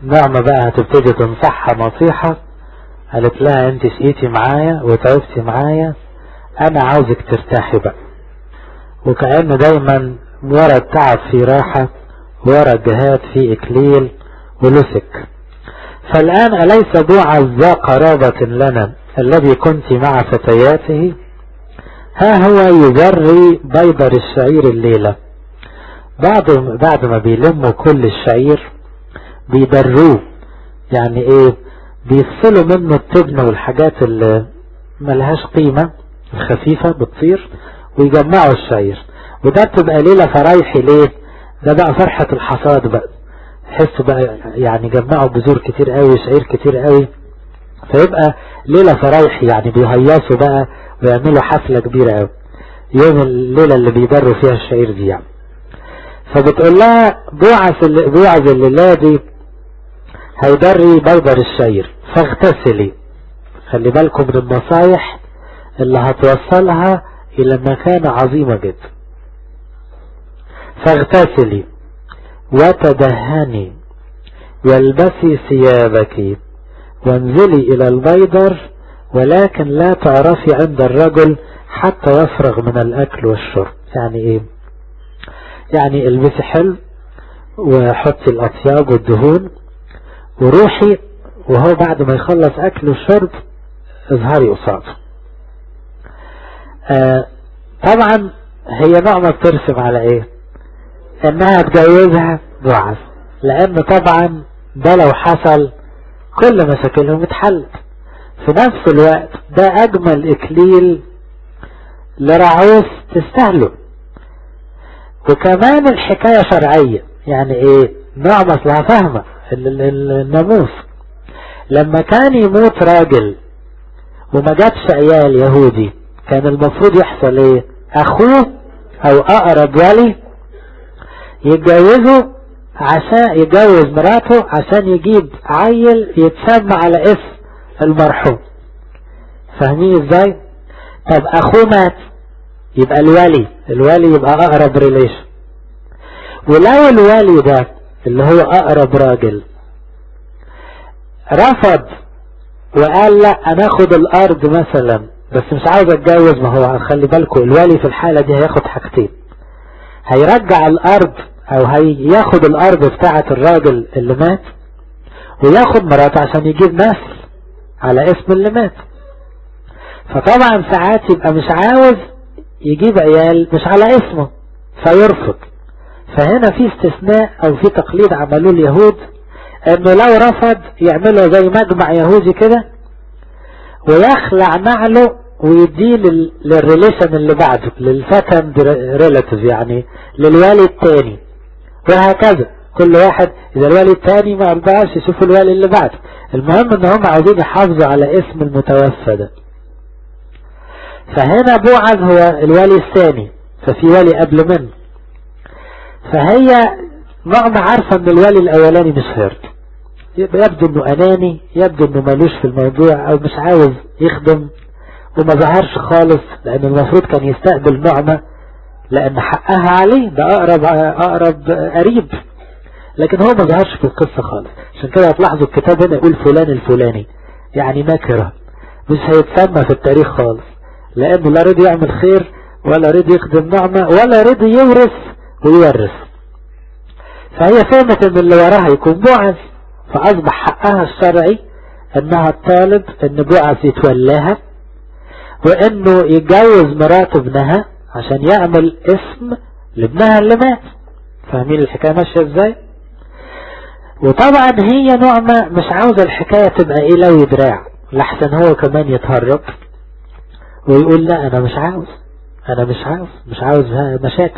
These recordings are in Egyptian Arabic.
نعمة بقى هتبتدي تنصحها نصيحة قالت لها انت شقيتي معايا وتعبتي معايا انا عاوزك ترتاحي بقى وكأن دايما ورا التعب في راحة ورا الجهاد في اكليل ولسك فالآن أليس بوعز ذا قرابة لنا الذي كنت مع فتياته ها هو يجري بيضر الشعير الليلة بعد بعد ما بيلموا كل الشعير بيدروه يعني ايه بيفصلوا منه التبن والحاجات اللي ملهاش قيمة الخفيفة بتطير ويجمعوا الشعير وده بتبقى ليلة فرايحي ليه ده بقى فرحة الحصاد بقى حسوا بقى يعني جمعوا بذور كتير قوي شعير كتير قوي فيبقى ليلة فرايحي يعني بيهيصوا بقى ويعملوا حفلة كبيرة قوي يوم الليلة اللي بيدروا فيها الشعير دي يعني فبتقول لها بوعز اللي بوعز الليلة دي هيدري بيضر الشعير فاغتسلي خلي بالكم من النصايح اللي هتوصلها الى مكانة عظيمة جدا فاغتسلي وتدهني والبسي ثيابك وانزلي الى البيدر ولكن لا تعرفي عند الرجل حتى يفرغ من الاكل والشرب يعني ايه يعني البسي حلو وحطي الاطياب والدهون وروحي وهو بعد ما يخلص اكل وشرب اظهري قصاده آه طبعا هي نعمة بترسم على ايه انها تجوزها بعث لان طبعا ده لو حصل كل مشاكلهم اتحلت في نفس الوقت ده اجمل اكليل لرعوس تستاهله وكمان الحكاية شرعية يعني ايه نعمة لها فاهمة الناموس لما كان يموت راجل وما جابش عيال يهودي كان المفروض يحصل ايه اخوه او اقرب ولي يتجوزه عشان يتجوز مراته عشان يجيب عيل يتسمى على اسم المرحوم فاهمين ازاي طب اخوه مات يبقى الولي الولي يبقى اقرب ريليشن ولو الولي ده اللي هو اقرب راجل رفض وقال لا انا اخد الارض مثلا بس مش عاوز اتجوز ما هو خلي بالكم الولي في الحالة دي هياخد حاجتين هيرجع الارض او هياخد الارض بتاعة الراجل اللي مات وياخد مراته عشان يجيب نسل على اسم اللي مات فطبعا ساعات يبقى مش عاوز يجيب عيال مش على اسمه فيرفض فهنا في استثناء او في تقليد عملوه اليهود انه لو رفض يعملوا زي مجمع يهودي كده ويخلع نعله ويديه للريليشن اللي بعده للسكند ريلاتيف يعني للوالي التاني وهكذا كل واحد اذا الوالي التاني ما ارضاش يشوف الوالي اللي بعده المهم ان هم عاوزين يحافظوا على اسم المتوفى ده فهنا بوعز هو الوالي الثاني ففي والي قبل منه فهي نعمة عارفة ان الوالي الاولاني مش هيرضى يبدو انه اناني يبدو انه مالوش في الموضوع او مش عاوز يخدم وما ظهرش خالص لان المفروض كان يستقبل نعمة لان حقها عليه ده اقرب اقرب قريب لكن هو ما ظهرش في القصة خالص عشان كده هتلاحظوا الكتاب هنا يقول فلان الفلاني يعني نكرة مش هيتسمى في التاريخ خالص لانه لا رضي يعمل خير ولا رضي يخدم نعمة ولا رضي يورث ويورث فهي فهمت ان اللي وراها يكون بوعز فاصبح حقها الشرعي انها تطالب ان بوعز يتولاها وانه يتجوز مرات ابنها عشان يعمل اسم لابنها اللي مات فاهمين الحكاية ماشية ازاي وطبعا هي نعمة مش عاوزة الحكاية تبقى ايه لو دراع لحسن هو كمان يتهرب ويقول لا انا مش عاوز انا مش عاوز مش عاوز مشاكل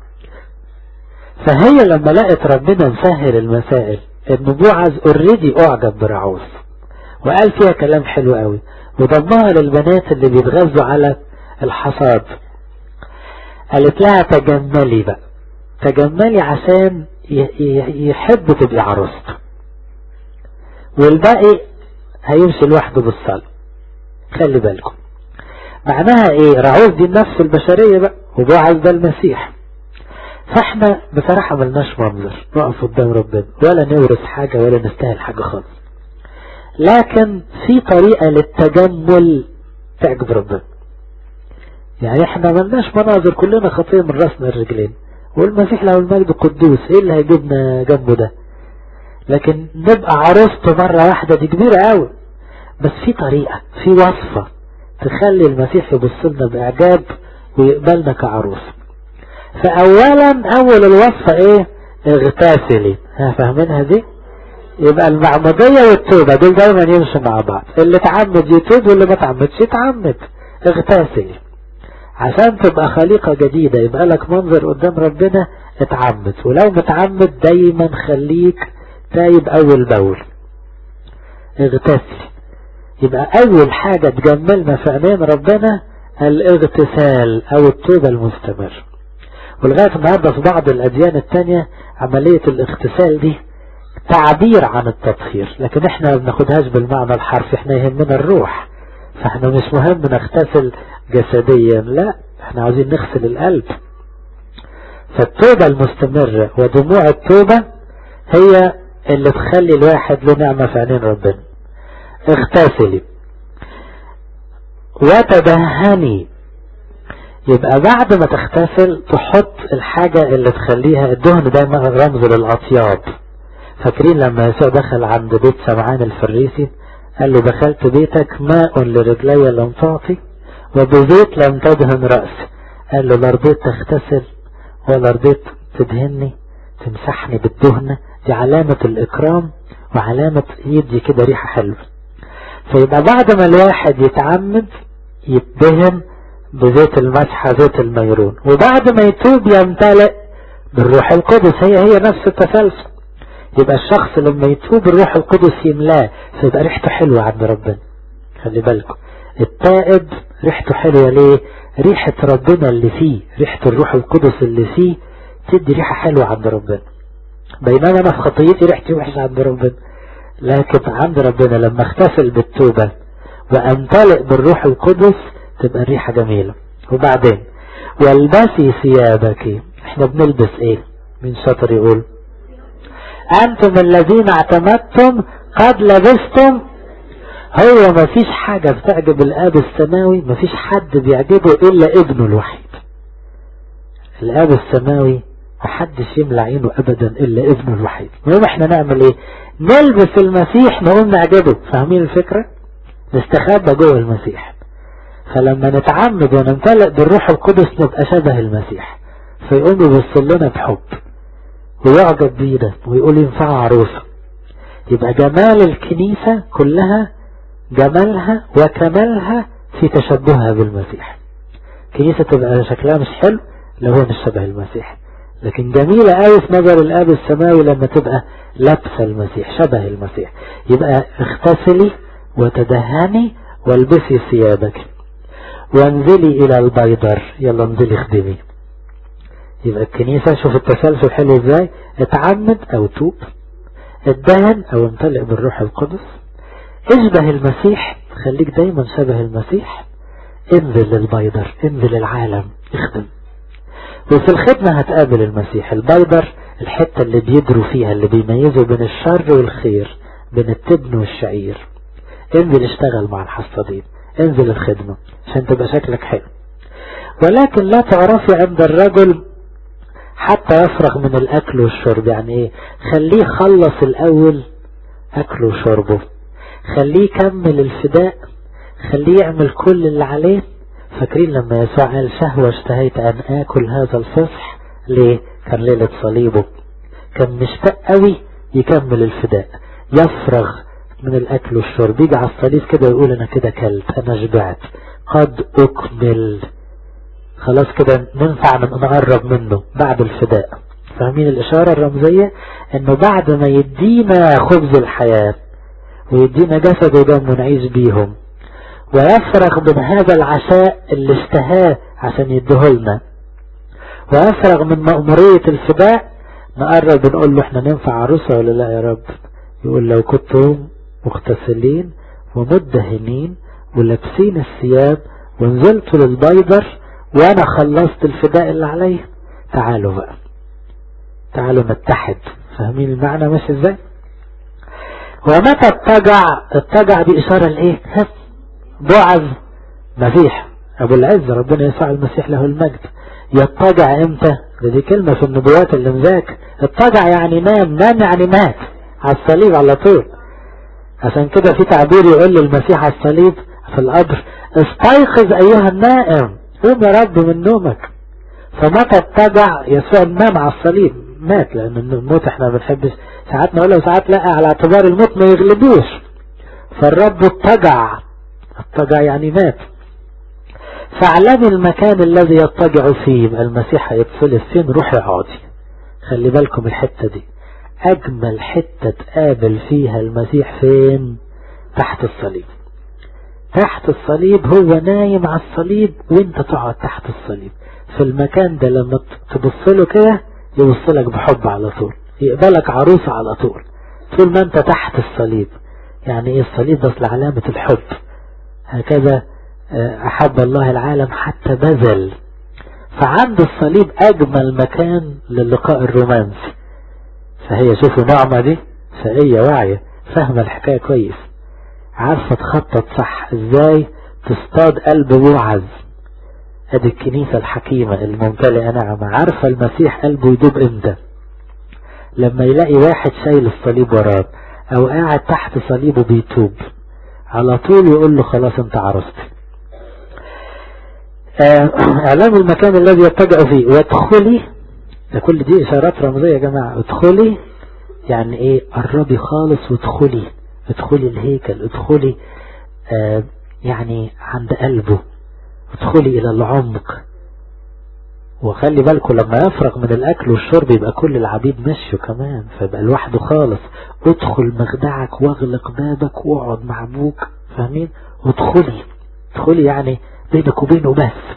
فهي لما لقت ربنا مسهل المسائل ان بوعز اوريدي اعجب برعوز وقال فيها كلام حلو قوي وضمها للبنات اللي بيتغذوا على الحصاد قالت لها تجملي بقى تجملي عشان يحب تبقي عروسته والباقي هيمشي لوحده بالصلاة خلي بالكم معناها ايه رعوز دي النفس البشرية بقى وبوعز ده المسيح فاحنا بصراحة ملناش منظر نقف قدام ربنا ولا نورث حاجة ولا نستاهل حاجة خالص لكن في طريقة للتجمل تعجب ربنا يعني احنا ملناش مناظر كلنا خطية من راسنا الرجلين والمسيح له المجد قدوس ايه اللي هيجيبنا جنبه ده لكن نبقى عروسته مرة واحدة دي كبيرة قوي بس في طريقة في وصفة تخلي المسيح يبص لنا بإعجاب ويقبلنا كعروس فأولا أول الوصفة ايه اغتسلي ها فاهمينها دي يبقى المعمودية والتوبة دول دايما يمشوا مع بعض اللي تعمد يتوب واللي ما تعمدش يتعمد اغتسلي عشان تبقى خليقة جديدة يبقى لك منظر قدام ربنا اتعمد ولو متعمد دايما خليك تايب اول باول اغتسل يبقى اول حاجة تجملنا في عينين ربنا الاغتسال او التوبة المستمر ولغاية النهاردة في بعض الاديان التانية عملية الاغتسال دي تعبير عن التطهير لكن احنا ما بناخدهاش بالمعنى الحرفي احنا يهمنا الروح فاحنا مش مهم نغتسل جسديا لا احنا عاوزين نغسل القلب فالتوبة المستمرة ودموع التوبة هي اللي تخلي الواحد له نعمة في عينين ربنا اغتسلي وتدهني يبقى بعد ما تغتسل تحط الحاجة اللي تخليها الدهن دايما رمز للأطياب فاكرين لما يسوع دخل عند بيت سمعان الفريسي قال له دخلت بيتك ماء لرجلي لم تعطي وبزيت لم تدهن رأسي قال له لا رضيت تغتسل ولا رضيت تدهني تمسحني بالدهنة دي علامة الإكرام وعلامة يدي كده ريحة حلوة فيبقى بعد ما الواحد يتعمد يتدهن بزيت المسحة زيت الميرون وبعد ما يتوب يمتلئ بالروح القدس هي هي نفس التسلسل يبقى الشخص لما يتوب الروح القدس يملاه فيبقى ريحته حلوة عند ربنا خلي بالكم التائب ريحته حلوة ليه ريحة ربنا اللي فيه ريحة الروح القدس اللي فيه تدي ريحة حلوة عند ربنا بينما انا في خطيتي ريحتي وحشة عند ربنا لكن عند ربنا لما اغتسل بالتوبة وامتلئ بالروح القدس تبقى الريحة جميلة وبعدين والبسي ثيابك احنا بنلبس ايه من شاطر يقول انتم الذين اعتمدتم قد لبستم هو ما فيش حاجة بتعجب الاب السماوي ما فيش حد بيعجبه الا ابنه الوحيد الاب السماوي محدش يملى عينه ابدا الا ابنه الوحيد المهم احنا نعمل ايه نلبس المسيح نقوم نعجبه فاهمين الفكرة نستخبى جوه المسيح فلما نتعمد ونمتلئ بالروح القدس نبقى شبه المسيح فيقوم يبص لنا بحب ويعجب بينا ويقول ينفع عروسه يبقى جمال الكنيسة كلها جمالها وكمالها في تشبهها بالمسيح كنيسة تبقى شكلها مش حلو لو هي مش شبه المسيح لكن جميلة قوي في نظر الآب السماوي لما تبقى لابسة المسيح شبه المسيح يبقى اغتسلي وتدهني والبسي ثيابك وانزلي إلى البيدر يلا انزلي خدمي يبقى الكنيسة شوف التسلسل حلو ازاي اتعمد او توب ادهن او امتلئ بالروح القدس اشبه المسيح خليك دايما شبه المسيح انزل للبيدر انزل العالم اخدم وفي الخدمة هتقابل المسيح البيدر الحتة اللي بيدروا فيها اللي بيميزوا بين الشر والخير بين التبن والشعير انزل اشتغل مع الحصادين انزل الخدمة عشان تبقى شكلك حلو ولكن لا تعرفي عند الرجل حتى يفرغ من الاكل والشرب يعني ايه خليه خلص الاول اكله وشربه خليه يكمل الفداء خليه يعمل كل اللي عليه فاكرين لما يسوع قال شهوة اشتهيت ان اكل هذا الفصح ليه كان ليلة صليبه كان مشتاق قوي يكمل الفداء يفرغ من الاكل والشرب يجي على الصليب كده يقول انا كده كلت انا شبعت قد اكمل خلاص كده ننفع نقرب منه بعد الفداء فاهمين الاشارة الرمزية انه بعد ما يدينا خبز الحياة ويدينا جسد ودم ونعيش بيهم ويفرغ من هذا العشاء اللي اشتهاه عشان يديهولنا ويفرغ من مأمورية الفداء نقرب نقول له احنا ننفع عروسة ولا لا يا رب يقول لو كنتم مغتسلين ومدهنين ولابسين الثياب ونزلتوا للبيدر وانا خلصت الفداء اللي عليه تعالوا بقى تعالوا نتحد فاهمين المعنى مش ازاي ومتى اتجع اتجع دي اشارة لايه بعض مسيح ابو العز ربنا يسوع المسيح له المجد يتجع امتى ده دي كلمة في النبوات اللي مذاك اتجع يعني نام نام يعني مات على الصليب على طول عشان كده في تعبير يقول للمسيح على الصليب في القبر استيقظ ايها النائم قوم يا رب من نومك فمتى اتجع يسوع نام على الصليب مات لان الموت احنا ما بنحبش ساعات نقول له ساعات لا على اعتبار الموت ما يغلبوش فالرب اتجع اتجع يعني مات فاعلمي المكان الذي يضطجع فيه يبقى المسيح هيتصلب فين روحي اقعدي خلي بالكم الحتة دي اجمل حتة تقابل فيها المسيح فين تحت الصليب تحت الصليب هو نايم على الصليب وانت تقعد تحت الصليب في المكان ده لما تبص له كده يبص لك بحب على طول يقبلك عروسة على طول طول ما انت تحت الصليب يعني ايه الصليب ده علامة الحب هكذا أحب الله العالم حتى بذل فعند الصليب أجمل مكان للقاء الرومانسي فهي شوفوا نعمة دي فهي واعية فاهمة الحكاية كويس عارفة تخطط صح ازاي تصطاد قلب بوعز ادي الكنيسة الحكيمة الممتلئة نعمة عارفة المسيح قلبه يدوب امتى لما يلاقي واحد شايل الصليب وراه او قاعد تحت صليبه بيتوب على طول يقول له خلاص انت عرفتي اعلام المكان الذي يتجع فيه وادخلي ده كل دي اشارات رمزية يا جماعة ادخلي يعني ايه قربي خالص وادخلي ادخلي الهيكل ادخلي آه يعني عند قلبه ادخلي الى العمق وخلي بالكم لما يفرغ من الاكل والشرب يبقى كل العبيد مشوا كمان فيبقى لوحده خالص ادخل مخدعك واغلق بابك واقعد مع ابوك فاهمين ادخلي ادخلي يعني بينك وبينه بس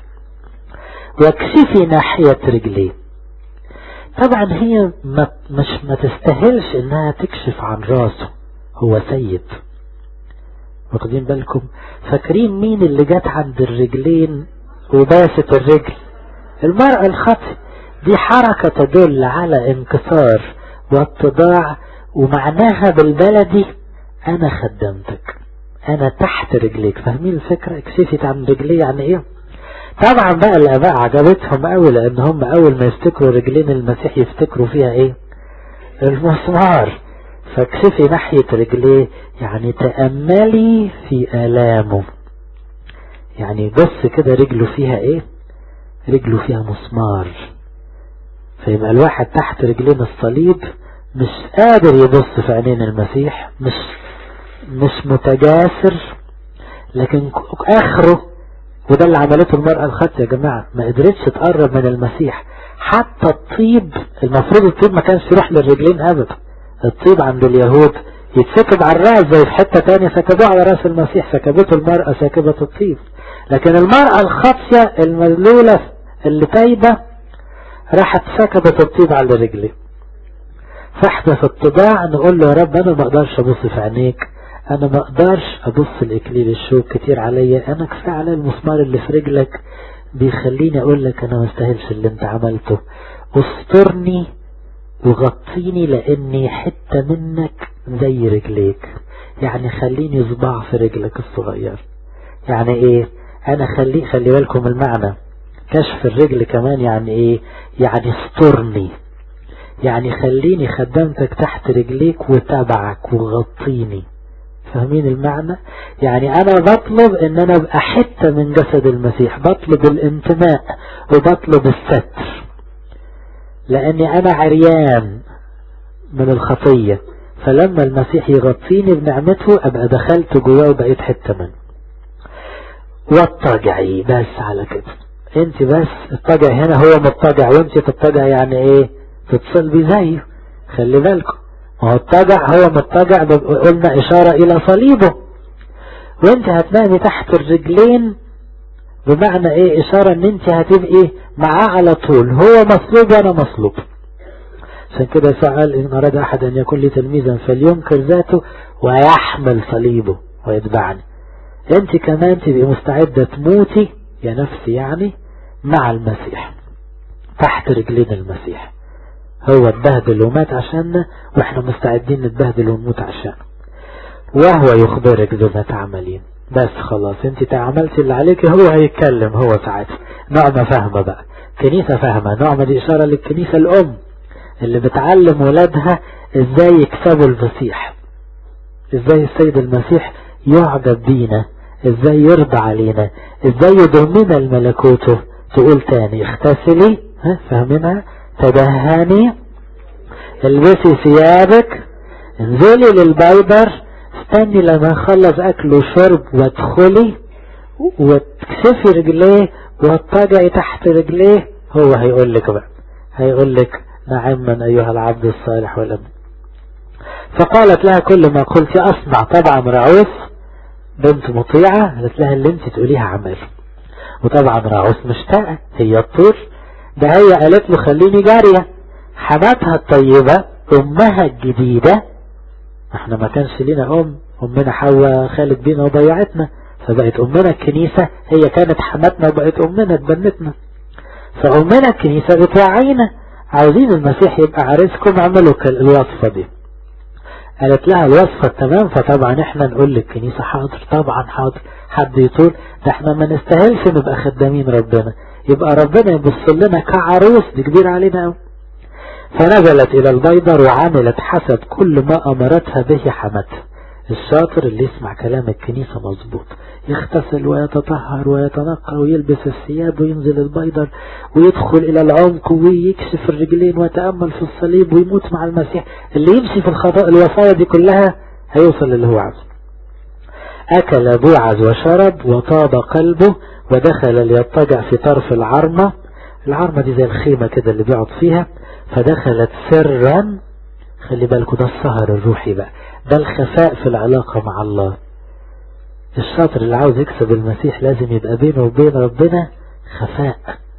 واكشفي ناحية رجليه طبعا هي ما مش ما تستاهلش انها تكشف عن راسه هو سيد واخدين بالكم فاكرين مين اللي جت عند الرجلين وباست الرجل المرأة الخطي دي حركة تدل على انكسار واتضاع ومعناها بالبلدي انا خدمتك انا تحت رجليك فاهمين الفكرة اكشفت عن رجلي يعني ايه طبعا بقى الاباء عجبتهم قوي لان هم اول ما يفتكروا رجلين المسيح يفتكروا فيها ايه المسمار فاكشفي ناحية رجليه يعني تأملي في آلامه يعني بص كده رجله فيها ايه رجله فيها مسمار فيبقى الواحد تحت رجلين الصليب مش قادر يبص في عينين المسيح مش مش متجاسر لكن اخره وده اللي عملته المرأة الخط يا جماعة ما قدرتش تقرب من المسيح حتى الطيب المفروض الطيب ما كانش يروح للرجلين ابدا الطيب عند اليهود يتسكب على الرأس زي في حتة تانية سكبوه على رأس المسيح سكبته المرأة سكبة الطيب لكن المرأة الخاطية المذلولة اللي تايبة راحت سكبت الطيب على رجلي فاحنا في الطباع نقول له يا رب انا ما اقدرش ابص في عينيك انا ما اقدرش ابص الاكليل الشوك كتير عليا انا كفايه على المسمار اللي في رجلك بيخليني اقول لك انا ما استاهلش اللي انت عملته استرني وغطيني لاني حتة منك زي رجليك يعني خليني صباع في رجلك الصغير يعني ايه انا خلي خلي بالكم المعنى كشف الرجل كمان يعني ايه يعني استرني يعني خليني خدمتك تحت رجليك وتابعك وغطيني فاهمين المعنى يعني انا بطلب ان انا ابقى حتة من جسد المسيح بطلب الانتماء وبطلب الستر لاني انا عريان من الخطية فلما المسيح يغطيني بنعمته ابقى دخلت جواه وبقيت حتة منه واضطجعي بس على كده انت بس الطجع هنا هو مضطجع وانت تضطجع يعني ايه تتصل زيه خلي بالكم ما هو الطجع هو مضطجع قلنا اشارة الى صليبه وانت هتنامي تحت الرجلين بمعنى ايه اشارة ان انت هتبقي معاه على طول هو مصلوب وانا مصلوب عشان كده سأل ان اراد احد ان يكون لي تلميذا فلينكر ذاته ويحمل صليبه ويتبعني انت كمان تبقي مستعدة تموتي يا نفسي يعني مع المسيح تحت رجلين المسيح هو اتبهدل ومات عشاننا واحنا مستعدين نتبهدل ونموت عشانه وهو يخبرك بما تعملين بس خلاص انت عملتي اللي عليك هو هيتكلم هو ساعتها نعمة فاهمة بقى كنيسة فاهمة نعمة دي اشارة للكنيسة الام اللي بتعلم ولادها ازاي يكسبوا المسيح ازاي السيد المسيح يعجب بينا ازاي يرضى علينا ازاي يضمنا لملكوته تقول تاني اغتسلي ها فاهمينها تدهني البسي ثيابك انزلي للبيبر استني لما اخلص اكل وشرب وادخلي وتكسفي رجليه واتجعي تحت رجليه هو هيقول لك بقى هيقول لك نعما ايها العبد الصالح والابن فقالت لها كل ما قلت اصنع طبعا رعوس بنت مطيعة قالت لها اللي انت تقوليها عمل وطبعا رعوس مشتاقة هي الطول ده هي قالت له خليني جارية حماتها الطيبة امها الجديدة احنا ما كانش لنا ام امنا حواء خالت بينا وضيعتنا فبقت امنا الكنيسة هي كانت حماتنا وبقت امنا اتبنتنا فامنا الكنيسة بتوعينا عاوزين المسيح يبقى عريسكم اعملوا الوصفة دي قالت لها الوصفة تمام فطبعا احنا نقول للكنيسة حاضر طبعا حاضر حد يطول ده احنا ما نستاهلش نبقى خدامين ربنا يبقى ربنا يبص لنا كعروس دي كبير علينا قوي فنزلت الى البيضر وعملت حسب كل ما امرتها به حماتها الشاطر اللي يسمع كلام الكنيسة مظبوط يغتسل ويتطهر ويتنقى ويلبس الثياب وينزل البيضر ويدخل إلى العمق ويكشف الرجلين ويتأمل في الصليب ويموت مع المسيح اللي يمشي في الخطأ الوصايا دي كلها هيوصل للي هو عاوزه أكل بوعز وشرب وطاب قلبه ودخل ليضطجع في طرف العرمة العرمة دي زي الخيمة كده اللي بيقعد فيها فدخلت سرا خلي بالكوا ده السهر الروحي بقى ده الخفاء في العلاقة مع الله الشاطر اللي عاوز يكسب المسيح لازم يبقى بينه وبين ربنا خفاء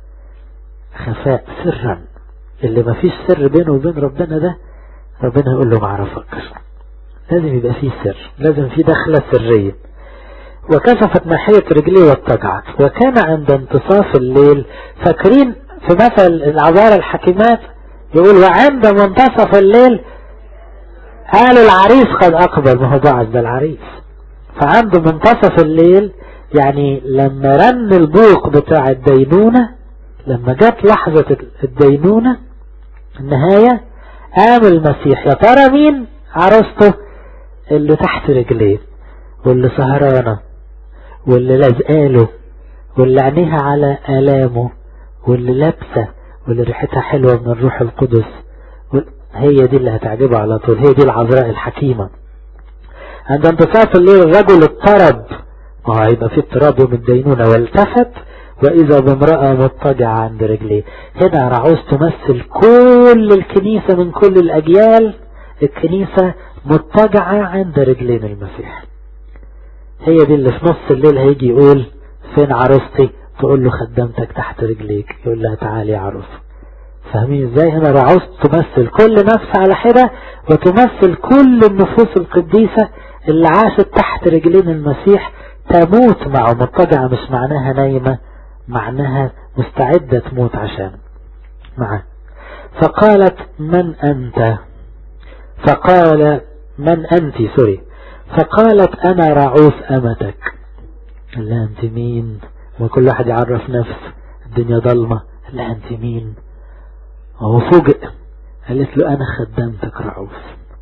خفاء سرا اللي ما فيش سر بينه وبين ربنا ده ربنا يقول له معرفكش لازم يبقى فيه سر لازم فيه دخلة سرية وكشفت ناحية رجليه واتجعت وكان عند انتصاف الليل فاكرين في مثل العبارة الحكيمات يقول وعند منتصف الليل قالوا العريس قد أقبل ما هو بعد ده العريس فعنده منتصف الليل يعني لما رن البوق بتاع الدينونة لما جت لحظة الدينونة النهاية قام المسيح يا ترى مين عروسته اللي تحت رجليه واللي سهرانة واللي لازقاله واللي عينيها على آلامه واللي لابسة واللي ريحتها حلوة من الروح القدس هي دي اللي هتعجبه على طول هي دي العذراء الحكيمة عند انتصاف الليل الرجل اضطرب ما هو هيبقى في اضطراب يوم الدينونة والتفت وإذا بامرأة مضطجعة عند رجليه هنا رعوز تمثل كل الكنيسة من كل الأجيال الكنيسة مضطجعة عند رجلين المسيح هي دي اللي في نص الليل هيجي يقول فين عروستي تقول له خدمتك تحت رجليك يقول لها تعالي يا عروسه فاهمين ازاي هنا رعوز تمثل كل نفس على حدة وتمثل كل النفوس القديسة اللي عاشت تحت رجلين المسيح تموت معه مضطجعة مش معناها نايمة معناها مستعدة تموت عشان معه فقالت من أنت فقال من أنت سوري فقالت أنا رعوس أمتك لا أنت مين وكل واحد يعرف نفسه الدنيا ضلمة لا أنت مين وهو فوجئ قالت له أنا خدمتك رعوس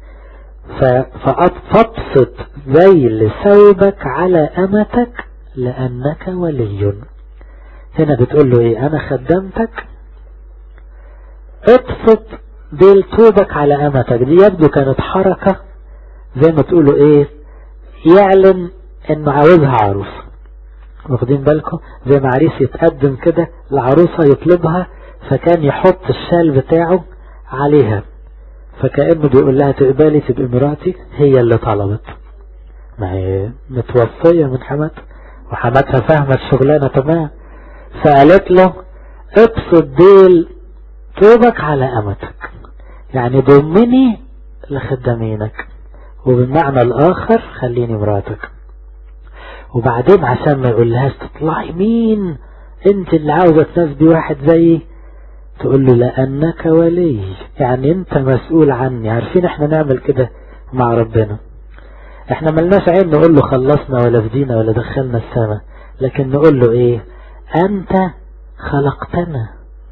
فأبسط ذيل ثوبك على أمتك لأنك ولي هنا بتقول له إيه أنا خدمتك ابسط ديل ثوبك على أمتك دي يبدو كانت حركة زي ما تقولوا إيه يعلن إنه عاوزها عروس واخدين بالكم زي ما عريس يتقدم كده العروسة يطلبها فكان يحط الشال بتاعه عليها فكأنه بيقول لها تقبلي تبقى مراتي هي اللي طلبت ما هي متوصية من حماتها وحماتها فاهمة الشغلانة تمام فقالت له ابسط ديل توبك على أمتك يعني ضمني لخدامينك وبالمعنى الآخر خليني مراتك وبعدين عشان ما يقولهاش تطلعي مين انت اللي عاوزة تناسبي واحد زيي تقول له لأنك ولي يعني انت مسؤول عني عارفين احنا نعمل كده مع ربنا احنا ملناش عين نقول له خلصنا ولا فدينا ولا دخلنا السماء لكن نقول له ايه انت خلقتنا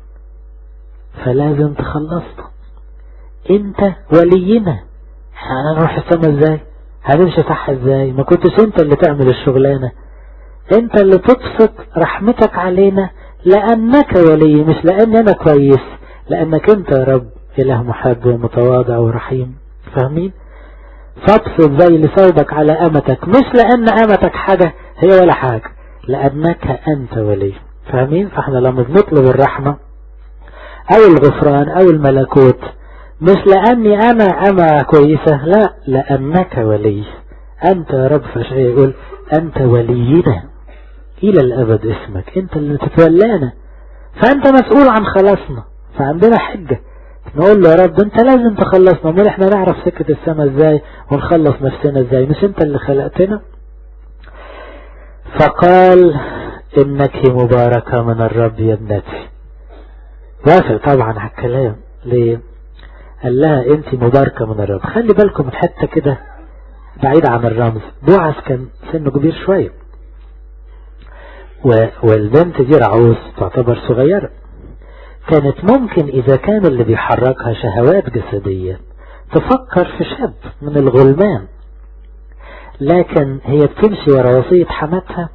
فلازم تخلصنا انت ولينا هنروح السماء ازاي هنمشي صح ازاي ما كنتش انت اللي تعمل الشغلانة انت اللي تبسط رحمتك علينا لانك ولي مش لان انا كويس لانك انت يا رب اله محب ومتواضع ورحيم فاهمين فابسط زي لثوبك على امتك مش لان امتك حاجة هي ولا حاجة لانك انت ولي فاهمين فاحنا لما بنطلب الرحمة او الغفران او الملكوت مش لاني انا انا كويسة لا لانك ولي انت يا رب فشعي يقول انت ولينا الى الابد اسمك انت اللي تتولانا فانت مسؤول عن خلاصنا فعندنا حجة نقول له يا رب انت لازم تخلصنا امال احنا نعرف سكة السماء ازاي ونخلص نفسنا ازاي مش انت اللي خلقتنا فقال انك مباركة من الرب يا ابنتي وافق طبعا على الكلام ليه قال لها انت مباركة من الرب خلي بالكم من حتة كده بعيد عن الرمز بوعز كان سنه كبير شوية والبنت دي رعوز تعتبر صغيرة كانت ممكن إذا كان اللي بيحركها شهوات جسدية تفكر في شاب من الغلمان لكن هي بتمشي ورا وصية حماتها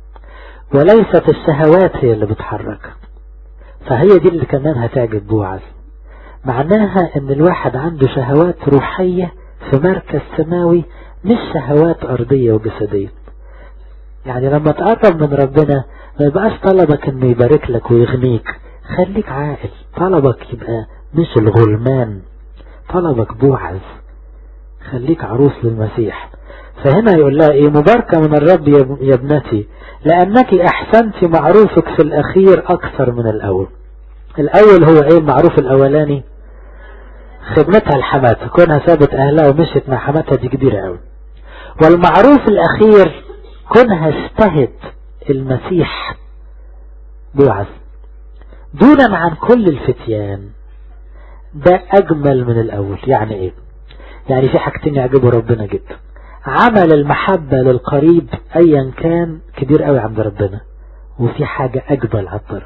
وليست الشهوات هي اللي بتحركها فهي دي اللي كمان هتعجب بوعز معناها ان الواحد عنده شهوات روحية في مركز سماوي مش شهوات ارضية وجسدية يعني لما تقرب من ربنا ما يبقاش طلبك انه يبارك لك ويغنيك خليك عاقل طلبك يبقى مش الغلمان طلبك بوعز خليك عروس للمسيح فهنا يقول لها ايه مباركة من الرب يا ابنتي لانك احسنت معروفك في الاخير اكثر من الاول الاول هو ايه المعروف الاولاني خدمتها لحماتها كونها سابت اهلها ومشيت مع حماتها دي كبيرة قوي والمعروف الاخير كونها اشتهت المسيح بوعز دونا عن كل الفتيان ده اجمل من الاول يعني ايه يعني في حاجتين يعجبوا ربنا جدا عمل المحبة للقريب ايا كان كبير قوي عند ربنا وفي حاجة اجمل على الطرف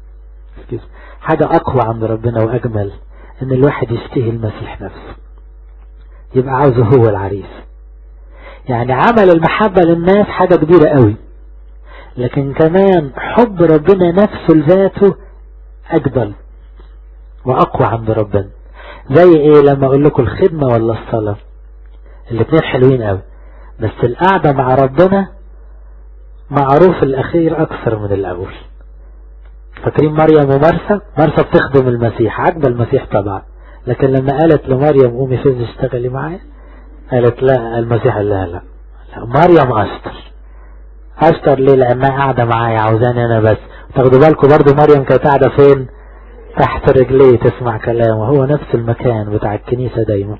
حاجة اقوى عند ربنا واجمل ان الواحد يشتهي المسيح نفسه يبقى عاوزه هو العريس يعني عمل المحبة للناس حاجة كبيرة قوي لكن كمان حب ربنا نفسه لذاته أجبل وأقوى عند ربنا زي ايه لما اقول لكم الخدمة ولا الصلاة الاثنين حلوين قوي بس القعدة مع ربنا معروف الاخير اكثر من الاول فاكرين مريم ومرسى مرسى بتخدم المسيح عجب المسيح طبعا لكن لما قالت لمريم قومي فين تشتغلي معايا قالت لا المسيح قال لها لا, لا مريم اشطر اشطر ليه لانها قاعدة معايا عاوزاني انا بس تاخدوا بالكم برضو مريم كانت قاعدة فين تحت رجليه تسمع كلامه هو نفس المكان بتاع الكنيسة دايما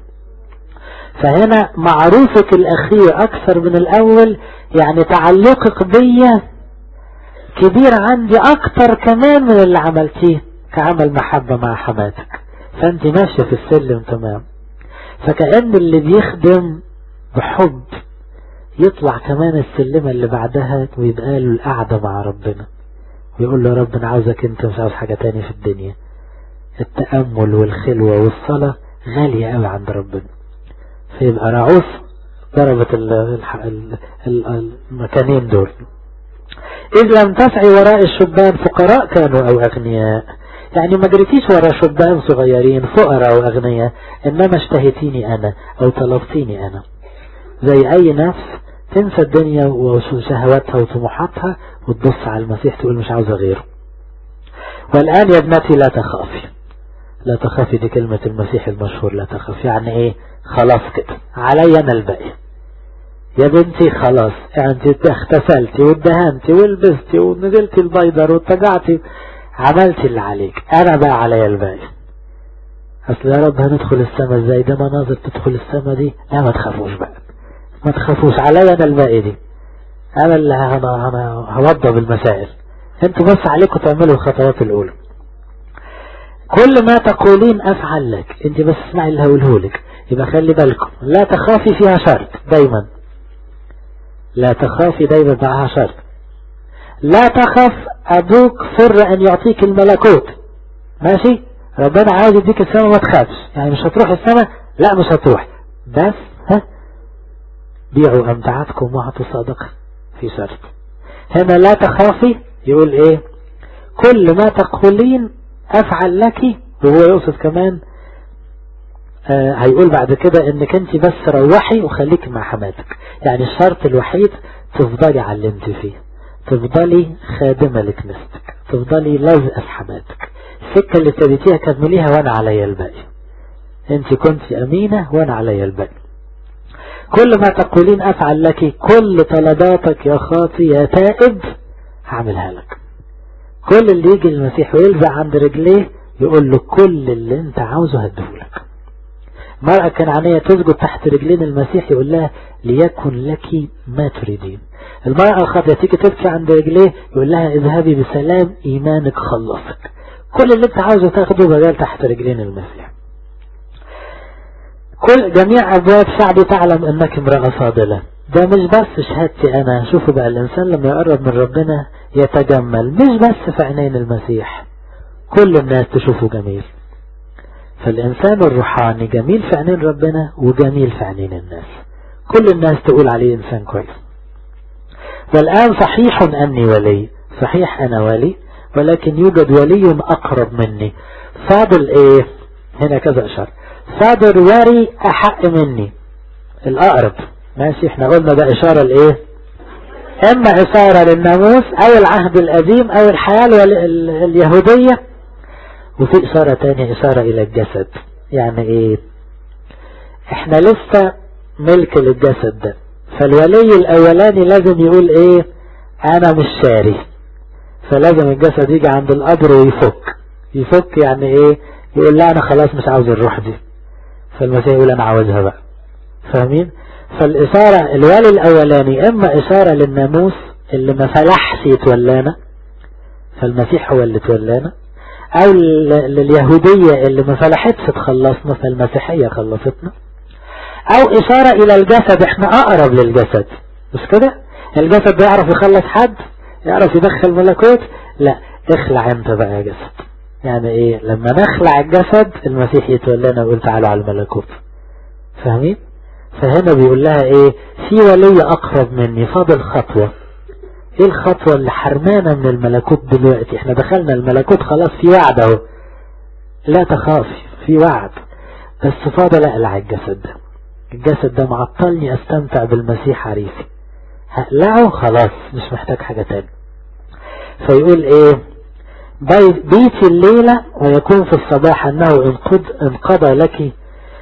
فهنا معروفك الاخير اكثر من الاول يعني تعلقك بيا كبير عندي اكتر كمان من اللي عملتيه كعمل محبة مع حماتك فانت ماشية في السلم تمام فكأن اللي بيخدم بحب يطلع كمان السلمة اللي بعدها ويبقى له القعدة مع ربنا ويقول له رب انا عاوزك انت مش عاوز حاجة تاني في الدنيا التأمل والخلوة والصلاة غالية قوي عند ربنا فيبقى رعوف ضربت المكانين دول إذ لم تسعي وراء الشبان فقراء كانوا أو أغنياء يعني ما جريتيش ورا شبان صغيرين فقراء أو أغنياء إنما اشتهيتيني أنا أو طلبتيني أنا زي أي نفس تنسى الدنيا وشهواتها وطموحاتها وتبص على المسيح تقول مش عاوزة غيره والآن يا ابنتي لا تخافي لا تخافي دي كلمة المسيح المشهور لا تخافي يعني ايه خلاص كده علي انا الباقي يا بنتي خلاص انت اختفلتي وادهنتي ولبستي ونزلتي البيضر واتجعتي عملتي اللي عليك انا بقى علي الباقي اصل يا رب هندخل السما ازاي ده مناظر تدخل السما دي لا ما تخافوش بقى ما تخافوش علي انا الباقي دي انا اللي انا انا هوضب المسائل انتوا بس عليكم تعملوا الخطوات الاولى كل ما تقولين افعل لك انت بس اسمعي اللي هقوله لك يبقى خلي بالكم لا تخافي فيها شرط دايما لا تخافي دايما معها شرط لا تخف ابوك فر ان يعطيك الملكوت ماشي ربنا عاوز يديك السماء ما تخافش يعني مش هتروح السماء لا مش هتروح بس ها بيعوا امتعتكم واعطوا صدقة في شرط هنا لا تخافي يقول ايه كل ما تقولين افعل لك وهو يقصد كمان آه هيقول بعد كده انك انت بس روحي وخليك مع حماتك يعني الشرط الوحيد تفضلي على اللي انت فيه تفضلي خادمة لكنيستك تفضلي لازقة في حماتك السكة اللي ابتديتيها كمليها وانا عليا الباقي انت كنت امينة وانا عليا الباقي كل ما تقولين افعل لك كل طلباتك يا خاطي يا تائب هعملها لك كل اللي يجي المسيح ويلزق عند رجليه يقول له كل اللي انت عاوزه هديهولك مرأة كنعانية تسجد تحت رجلين المسيح يقول لها ليكن لك ما تريدين المرأة الخاطئة تيجي تبكي عند رجليه يقول لها اذهبي بسلام ايمانك خلصك كل اللي انت عاوزه تاخده بدل تحت رجلين المسيح كل جميع ابواب شعبي تعلم انك امرأة فاضلة ده مش بس شهادتي انا شوفوا بقى الانسان لما يقرب من ربنا يتجمل مش بس في عينين المسيح كل الناس تشوفه جميل فالإنسان الروحاني جميل في عينين ربنا وجميل في عينين الناس كل الناس تقول عليه إنسان كويس والآن صحيح أني ولي صحيح أنا ولي ولكن يوجد ولي أقرب مني فاضل إيه هنا كذا أشار فاضل وري أحق مني الأقرب ماشي احنا قلنا ده إشارة لإيه إما إشارة للناموس أو العهد القديم أو الحياة اليهودية وفي إشارة تانية إشارة إلى الجسد يعني إيه إحنا لسه ملك للجسد ده فالولي الأولاني لازم يقول إيه أنا مش شاري فلازم الجسد يجي عند القبر ويفك يفك يعني إيه يقول لا أنا خلاص مش عاوز الروح دي فالمسيح يقول أنا عاوزها بقى فاهمين فالإشارة الولي الأولاني إما إشارة للناموس اللي ما فلحش يتولانا فالمسيح هو اللي تولانا او لليهودية اللي ما فلحتش تخلصنا فالمسيحية خلصتنا او اشارة الى الجسد احنا اقرب للجسد مش كده الجسد ده يعرف يخلص حد يعرف يدخل ملكوت لا اخلع انت بقى يا جسد يعني ايه لما نخلع الجسد المسيح يتولانا ويقول تعالوا على الملكوت فاهمين فهنا بيقول لها ايه في ولي اقرب مني فاضل خطوة ايه الخطوة اللي حرمانا من الملكوت دلوقتي احنا دخلنا الملكوت خلاص في وعد اهو لا تخافي في وعد بس فاضل اقلع الجسد ده الجسد ده معطلني استمتع بالمسيح عريسي هقلعه خلاص مش محتاج حاجة تاني فيقول ايه بيتي الليلة ويكون في الصباح انه انقضى لك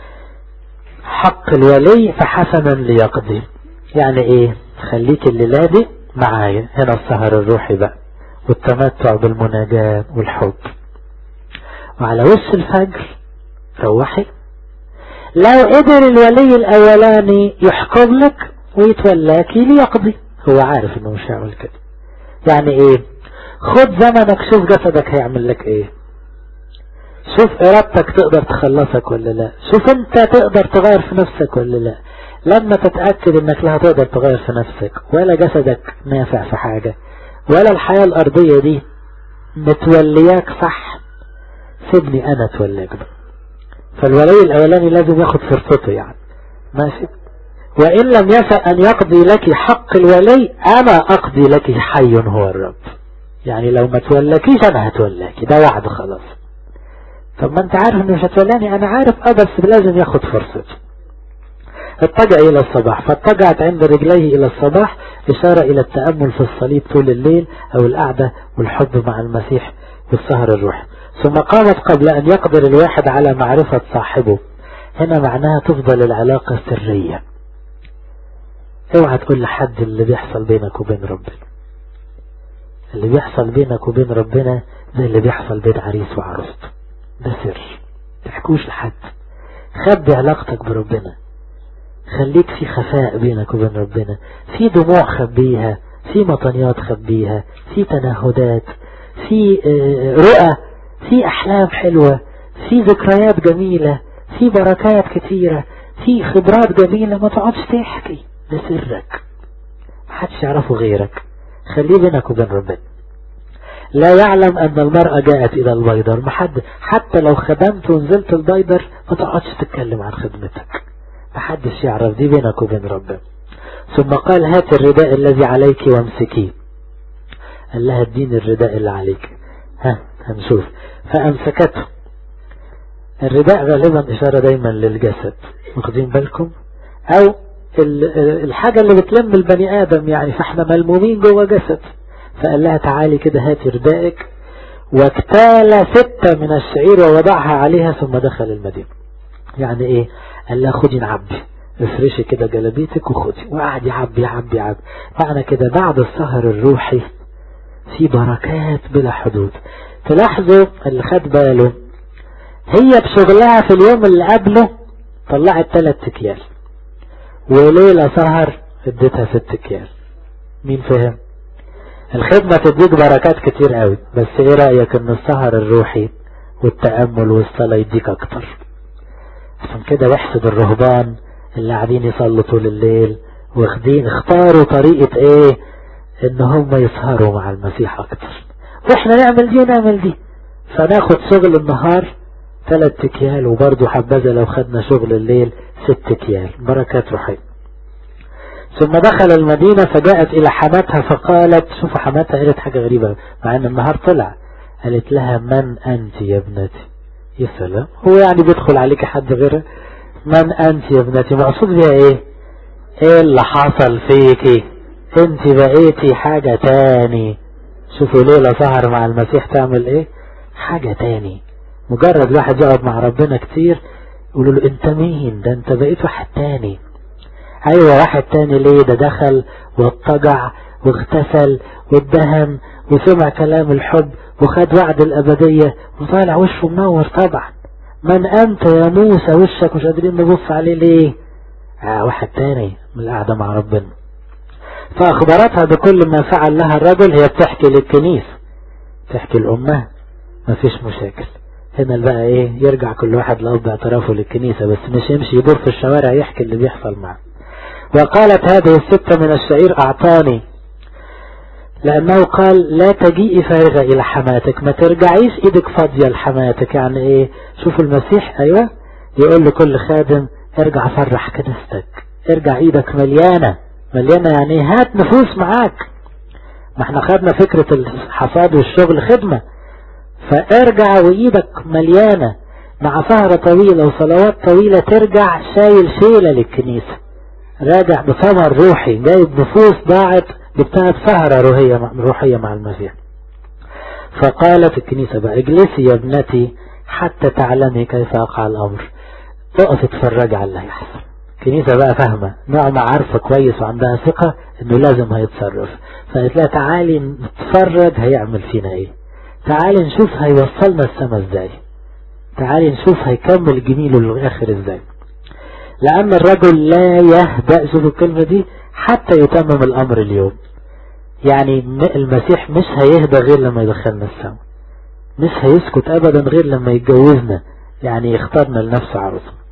حق الولي فحسنا ليقضي يعني ايه خليك الليلة دي معايا هنا السهر الروحي بقى والتمتع بالمناجاة والحب وعلى وش الفجر روحي لو قدر الولي الاولاني يحكم لك ويتولاكي ليقضي هو عارف انه مش هيعمل كده يعني ايه خد زمنك شوف جسدك هيعمل لك ايه شوف ارادتك تقدر تخلصك ولا لا شوف انت تقدر تغير في نفسك ولا لا لما تتأكد انك لا هتقدر تغير في نفسك ولا جسدك نافع في حاجة ولا الحياة الارضية دي متولياك صح سيبني انا اتولاك بقى فالولي الاولاني لازم ياخد فرصته يعني ماشي وان لم يسأ ان يقضي لك حق الولي انا اقضي لك حي هو الرب يعني لو ما تولكيش انا هتولاكي ده وعد خلاص طب ما انت عارف انه مش هتولاني انا عارف اه بس لازم ياخد فرصته اتجع الى الصباح فاتجعت عند رجليه الى الصباح اشارة الى التأمل في الصليب طول الليل او القعدة والحب مع المسيح والسهر الروحي ثم قامت قبل ان يقدر الواحد على معرفة صاحبه هنا معناها تفضل العلاقة سرية اوعى تقول لحد اللي بيحصل بينك وبين ربنا اللي بيحصل بينك وبين ربنا ده اللي بيحصل بين عريس وعروسته ده سر تحكوش لحد خبي علاقتك بربنا خليك في خفاء بينك وبين ربنا في دموع خبيها في مطنيات خبيها في تنهدات في رؤى في أحلام حلوة في ذكريات جميلة في بركات كتيرة في خبرات جميلة ما تقعدش تحكي ده سرك محدش يعرفه غيرك خليه بينك وبين ربنا لا يعلم أن المرأة جاءت إلى البيدر محد حتى لو خدمت ونزلت البيدر ما تقعدش تتكلم عن خدمتك محدش يعرف دي بينك وبين ربنا ثم قال هات الرداء الذي عليك وامسكيه قال لها اديني الرداء اللي عليك ها هنشوف فأمسكته الرداء غالبا إشارة دايما للجسد واخدين بالكم أو الحاجة اللي بتلم البني آدم يعني فاحنا ملمومين جوه جسد فقال لها تعالي كده هاتي ردائك واكتال ستة من الشعير ووضعها عليها ثم دخل المدينة يعني ايه قال لها خدي نعبي افرشي كده جلابيتك وخدي وقعد يعبي يعبي يعبي معنى كده بعد السهر الروحي في بركات بلا حدود تلاحظوا اللي خد باله هي بشغلها في اليوم اللي قبله طلعت ثلاث اكيال وليلة سهر اديتها ست اكيال مين فهم الخدمة تديك بركات كتير قوي بس ايه رأيك ان السهر الروحي والتأمل والصلاة يديك اكتر عشان كده يحسد الرهبان اللي قاعدين يصلوا طول الليل واخدين اختاروا طريقة ايه ان هم يسهروا مع المسيح اكتر واحنا نعمل دي ونعمل دي فناخد شغل النهار ثلاث اكيال وبرضه حبذا لو خدنا شغل الليل ست اكيال بركات روحية ثم دخل المدينة فجاءت إلى حماتها فقالت شوف حماتها قالت حاجة غريبة مع أن النهار طلع قالت لها من أنت يا ابنتي يا سلام هو يعني بيدخل عليك حد غيرها من أنت يا ابنتي مقصود بها إيه إيه اللي حصل فيكي أنت بقيتي حاجة تاني شوفوا ليلة سهر مع المسيح تعمل إيه حاجة تاني مجرد واحد يقعد مع ربنا كتير يقولوا له انت مين ده انت بقيت واحد تاني ايوه واحد تاني ليه ده دخل واضطجع واغتسل واتدهن وسمع كلام الحب وخد وعد الابدية وطالع وشه منور طبعا من انت يا موسى وشك مش قادرين نبص عليه ليه آه واحد تاني من القعدة مع ربنا فاخبرتها بكل ما فعل لها الرجل هي بتحكي للكنيسة تحكي لأمها مفيش مشاكل هنا بقى ايه يرجع كل واحد لأب اعترافه للكنيسة بس مش يمشي يدور في الشوارع يحكي اللي بيحصل معه وقالت هذه الستة من الشعير أعطاني لأنه قال لا تجيئي فارغة إلى حماتك ما ترجعيش إيدك فاضية لحماتك يعني إيه شوفوا المسيح أيوة يقول لكل خادم ارجع فرح كنيستك ارجع إيدك مليانة مليانة يعني هات نفوس معاك ما احنا خدنا فكرة الحصاد والشغل خدمة فارجع وإيدك مليانة مع سهرة طويلة وصلوات طويلة ترجع شايل شيلة للكنيسة راجع بثمر روحي جايب نفوس ضاعت جبتها بسهرة روحية روحية مع المسيح فقالت الكنيسة بقى اجلسي يا ابنتي حتى تعلمي كيف يقع الأمر اقف اتفرج على اللي هيحصل الكنيسة بقى فاهمة نعمة عارفة كويس وعندها ثقة انه لازم هيتصرف فقالت لها تعالي نتفرج هيعمل فينا ايه تعالي نشوف هيوصلنا السما ازاي تعالي نشوف هيكمل جميله للآخر ازاي لأن الرجل لا يهدأ شوف الكلمة دي حتى يتمم الأمر اليوم يعني المسيح مش هيهدى غير لما يدخلنا السماء مش هيسكت أبدا غير لما يتجوزنا يعني يختارنا لنفسه عروسه